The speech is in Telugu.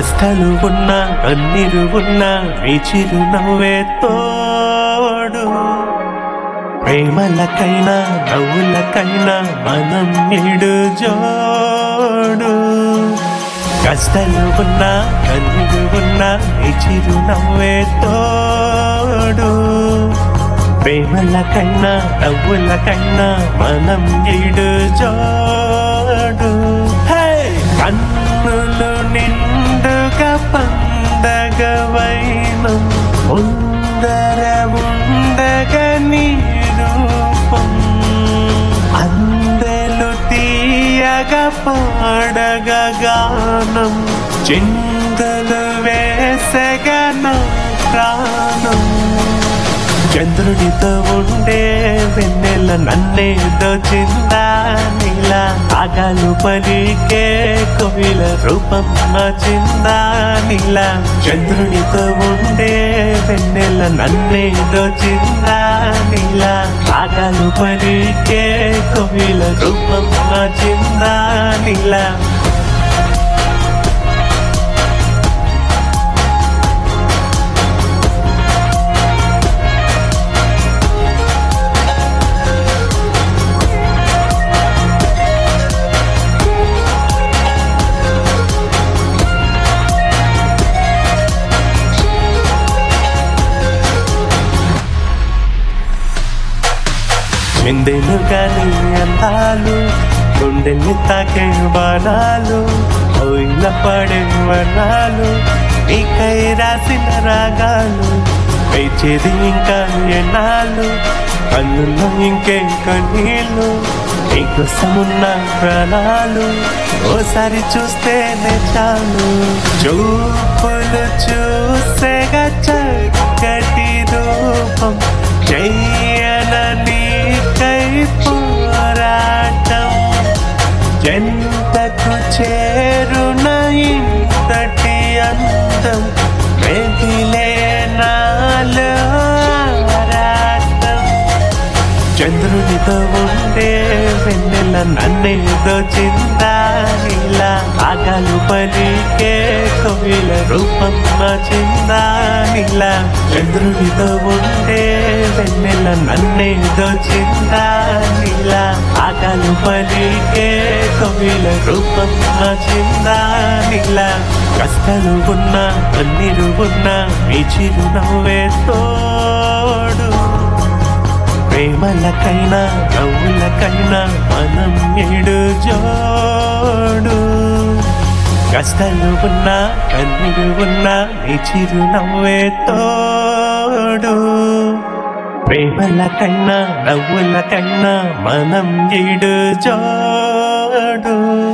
కష్టాలు ఉన్నా కన్నీరు ఉన్నా నీ చిరునవ్వే తోడు ప్రేమలకైనా నవ్వులకైనా మనం నిడు జోడు కష్టాలు ఉన్నా కన్నీరు ఉన్నా నీ చిరునవ్వే తోడు ప్రేమలకైనా నవ్వులకైనా మనం నిడు జోడు హే! కన్నులు నిండుగా పండగ వైనం ముందర ఉండగా నీ రూపం అందెలు తీయగా పాడగా గానం చిందలు వేసగా నా ప్రాణం చంద్రుడితో ఉండే వెన్నెల నన్నే దోచిందా నీలా ఆగాలు పలికే కోయిల రూపం మార్చిందా నీలా చంద్రుడితో ఉండే వెన్నెల నన్నే దోచిందా నీలా ఆగాలు పలికే కోయిల రూపం మార్చిందా నీలా చిందెను కానీ అందాలు గుండెల్ని తాకే బాణాలు ఓయిల పడే వర్ణాలు నీకై రాసిన రాగాలు వేచేది ఇంకా ఎన్నాళ్ళు కన్నుల్లో ఇంకే కన్నీళ్ళు నీకోసమున్న ప్రాణాలు ఓసారి చూస్తేనే చాలు చూపులు చూసేగా చక్కటి రూపం చెయ్యన నీకై పోరాటం ఎంతకు చేరున ఇంతటి అందం మెదిలే నాలో ఆరాటం చంద్రునితో ఉండే వెన్నెల నన్నే దోచిందా నీలా ఆకాలు పలికే కోయిల రూపం మార్చిందా నీలా చంద్రునితో ఉండే వెన్నెల నన్నే దోచిందా నీలా ఆకాలు పలికే కోయిల రూపం మార్చిందా నీలా కష్టాలు ఉన్నా కన్నీరు ఉన్నా మీ చిరునవ్వే తోడు ప్రేమలకైనా నవ్వులకైనా మనం ఏడు జోడు కష్టాలు ఉన్నా కన్నీరు ఉన్నా నీ చిరునవ్వే తోడు ప్రేమలకైనా నవ్వులకైనా మనం ఏడు జోడు